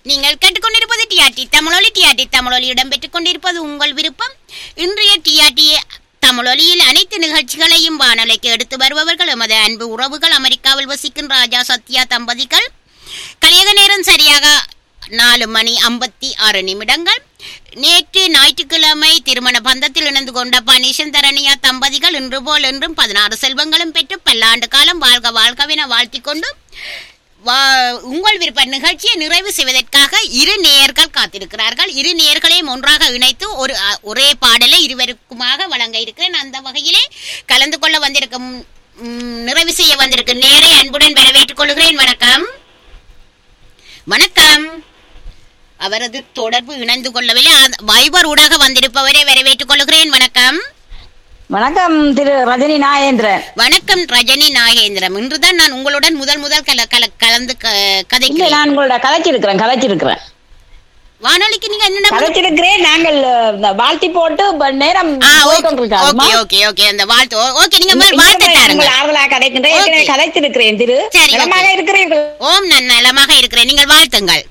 நீங்கள் கேட்டுக்கொண்டிருப்பது டிஆர்டி தமிழொலி டிஆர்டி தமிழொலி இடம்பெற்றுக் கொண்டிருப்பது உங்கள் விருப்பம் இன்றைய டிஆர்டி தமிழொலியில் அனைத்து நிகழ்ச்சிகளையும் வானொலிக்கு எடுத்து வருபவர்கள் எமது அன்பு உறவுகள் அமெரிக்காவில் வசிக்கும் ராஜா சத்யா தம்பதிகள் கலியக நேரம் சரியாக நாலு மணி ஐம்பத்தி ஆறு நிமிடங்கள் நேற்று ஞாயிற்றுக்கிழமை திருமண பந்தத்தில் இணைந்து கொண்ட பனீஷன் தரணியா தம்பதிகள் இன்று போல் என்றும் பதினாறு செல்வங்களும் பெற்று பல்லாண்டு காலம் வாழ்க வாழ்கவென வாழ்த்திக் கொண்டு வா- உங்கள் விருப்ப நிகழ்ச்சியை நிறைவு செய்வதற்காக இரு நேயர்கள் காத்திருக்கிறார்கள் இரு நேயர்களையும் ஒன்றாக இணைத்து ஒரு அ, ஒரே பாடலை இருவருக்குமாக வழங்க இருக்கிறேன் அந்த வகையிலே கலந்து கொள்ள வந்திருக்கும் ம், நிறைவு செய்ய வந்திருக்கும் நேரை அன்புடன் வரவேற்றுக் கொள்கிறேன் வணக்கம் வணக்கம் அவரது தொடர்பு இணைந்து கொள்ளவில்லை அந்த- வைபர் ஊடாக வந்திருப்பவரை வரவேற்றுக் கொள்கிறேன் வணக்கம் வணக்கம் திரு ரஜினி நாகேந்திரன் வணக்கம் ரஜினி நாகேந்திரம் இன்றுதான் நான் உங்களுடன் முதல் முதல் கல கல கலந்து க- இல்ல கதைக்கிறேன் நான் உங்களோட கதைச்சிருக்கிறேன் கதைச்சிருக்கிறேன் வானொலிக்கு நீங்க என்ன கதைச்சிருக்கிறேன் நாங்கள் அஹ், இந்த வாழ்த்தி போட்டு இப்ப நேரம் ஆ போய் ஓகே கொண்டிருக்காருமா. ஓகே ஓகே ஓகே அந்த வாழ்த்து ஓ- ஓகே நீங்க இந்த- வா- இந்த வாழ்த்து முறை தாருங்க உங்கள் ஆறுதலாக கதைக்கின்றேன் ஓகே. ஏற்கனவே கதைச்சிருக்கிறேன் திரு சரி, ஓகே. நலமாக இருக்கிறீர்கள் ஓம் நான் நலமாக இருக்கிறேன் நீங்கள் வாழ்த்துங்கள்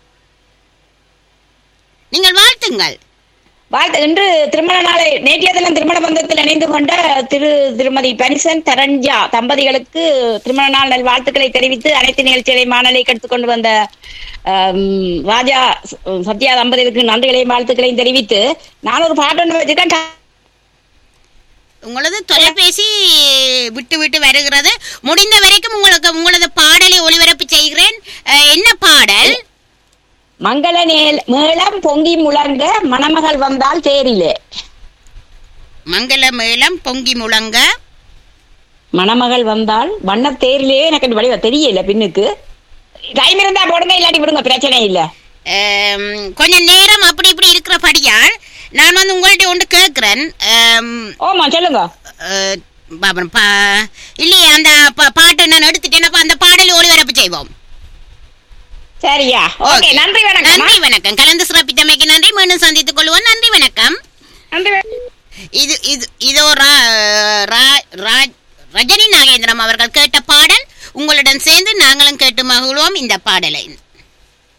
நீங்கள் வாழ்த்துங்கள் வாழ்த்து இன்று திருமண நாளை நேற்றைய தினம் திருமண பந்தத்தில் இணைந்து கொண்ட திரு திருமதி பனிசன் தரஞ்சா தம்பதிகளுக்கு திருமண நாள் நல் வாழ்த்துக்களை தெரிவித்து அனைத்து நிகழ்ச்சிகளை மாணலை எடுத்துக்கொண்டு வந்த ஆம், ராஜா ச- சத்யா தம்பதிகளுக்கு நன்றிகளையும் வாழ்த்துக்களையும் தெரிவித்து நான் ஒரு பாட்டு ஒன்று வச்சிருக்கேன் க- உங்களது தொலைபேசி விட்டு விட்டு வருகிறது முடிந்த வரைக்கும் உங்களுக்கு உங்களது பாடலை ஒளிபரப்பு செய்கிறேன் அஹ், என்ன பாடல் மங்கள நேல் மேளம் பொங்கி முழங்க மணமகள் வந்தால் தேரிலே மங்கள மேளம் பொங்கி முழங்க மணமகள் வந்தால் வண்ண தேரிலே எனக்கு வடிவ தெரியல பின்னுக்கு டைம் இருந்தா போடுங்க இல்லாட்டி விடுங்க பிரச்சனை இல்ல அம், கொஞ்சம் நேரம் அப்படி இப்படி இருக்கிறபடியால் நான் வந்து உங்கள்ட்ட ஒன்று கேட்கிறேன் அம், ஓமா சொல்லுங்க அஹ், பாபன், பா- இல்லையே அந்த பா- பாட்டை நான் எடுத்துட்டேன் அப்ப அந்த பாடலை ஒளிபரப்பு செய்வோம் சரியா ஓகே Okay. நன்றி வணக்கம் நன்றி வணக்கம் கலந்து சிறப்பித்தமைக்கு நன்றி மீண்டும் சந்தித்துக் கொள்வோம் நன்றி வணக்கம் நன்றி வணக்கம். இது இது இதோ ரா- ரா- ரா- ரஜினி நாகேந்திரம் அவர்கள் கேட்ட பாடல் உங்களுடன் சேர்ந்து நாங்களும் கேட்டு மகிழ்வோம் இந்த பாடலை